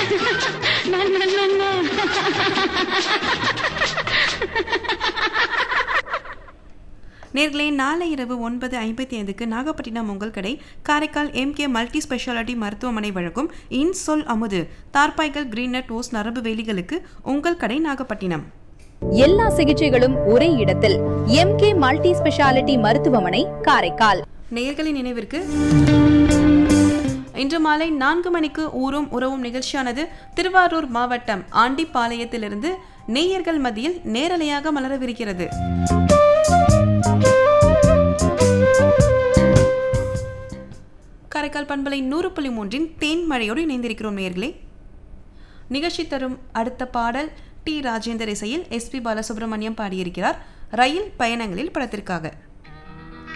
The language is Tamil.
நான், நான், நான், நான். நேர்களே நாளை இரவு ஒன்பது ஐம்பத்தி ஐந்துக்கு நாகப்பட்டினம் உங்கள் கடை காரைக்கால் எம்கே மல்டி ஸ்பெஷாலிட்டி மருத்துவமனை வழங்கும் இன்சொல் அமுது தார்பாய்கள் கிரீனட் ஓஸ் நரம்பு வேலிகளுக்கு உங்கள் கடை நாகப்பட்டினம் எல்லா சிகிச்சைகளும் ஒரே இடத்தில் எம்கே மல்டி ஸ்பெஷாலிட்டி மருத்துவமனை காரைக்கால் நேயர்களின் நினைவிற்கு இன்று மாலை நான்கு மணிக்கு ஊரும் உறவும் நிகழ்ச்சியானது திருவாரூர் மாவட்டம் ஆண்டிப்பாளையத்திலிருந்து நேயர்கள் மத்தியில் நேரலையாக மலரவிருக்கிறது காரைக்கால் பண்பலை நூறு புள்ளி மூன்றின் தேன் மழையோடு இணைந்திருக்கிறோம் நேயர்களே நிகழ்ச்சி தரும் அடுத்த பாடல் டி ராஜேந்தர் இசையில் எஸ்பி பாலசுப்ரமணியம் பாடியிருக்கிறார் ரயில் பயணங்களில் படத்திற்காக